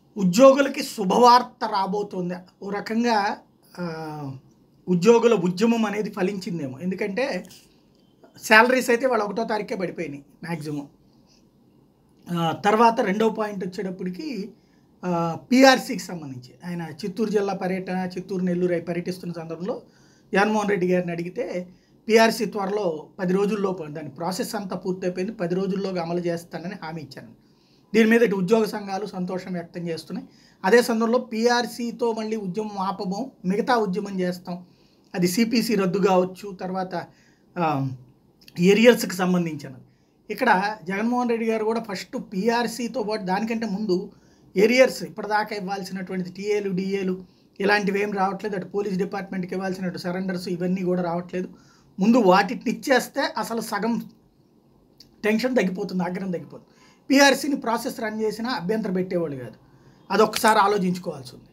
ఉద్యోగులకి శుభవార్త రాబోతోంది ఓ రకంగా ఆ, ఉద్యోగుల ఉద్యమం అనేది ఫలించిందేమో ఎందుకంటే శాలరీస్ అయితే వాళ్ళు ఒకటో తారీఖే పడిపోయినాయి మ్యాక్సిమం తర్వాత రెండో పాయింట్ వచ్చేటప్పటికి పిఆర్సీకి సంబంధించి ఆయన చిత్తూరు జిల్లా పర్యటన చిత్తూరు నెల్లూరు అయి పర్యటిస్తున్న సందర్భంలో జగన్మోహన్ రెడ్డి గారిని అడిగితే పిఆర్సీ త్వరలో పది రోజుల్లో దాని ప్రాసెస్ అంతా పూర్తయిపోయింది పది రోజుల్లోగా అమలు చేస్తానని హామీ ఇచ్చాను దీని మీద ఇటు ఉద్యోగ సంఘాలు సంతోషం వ్యక్తం చేస్తున్నాయి అదే సందర్భంలో పిఆర్సీతో మళ్ళీ ఉద్యమం ఆపబోం మిగతా ఉద్యమం చేస్తాం అది సిపిసి రద్దు కావచ్చు తర్వాత ఏరియర్స్కి సంబంధించినది ఇక్కడ జగన్మోహన్ రెడ్డి గారు కూడా ఫస్ట్ పిఆర్సీతో పాటు దానికంటే ముందు ఏరియర్స్ ఇప్పటిదాకా ఇవ్వాల్సినటువంటి టీఏలు డిఏలు ఇలాంటివి ఏం రావట్లేదు అటు పోలీస్ డిపార్ట్మెంట్కి ఇవ్వాల్సినట్టు సరెండర్స్ ఇవన్నీ కూడా రావట్లేదు ముందు వాటిని ఇచ్చేస్తే అసలు సగం టెన్షన్ తగ్గిపోతుంది ఆగ్రహం తగ్గిపోతుంది పిఆర్సీని ప్రాసెస్ రన్ చేసినా అభ్యంతరం పెట్టేవాళ్ళు కాదు అదొక్కసారి ఆలోచించుకోవాల్సి ఉంది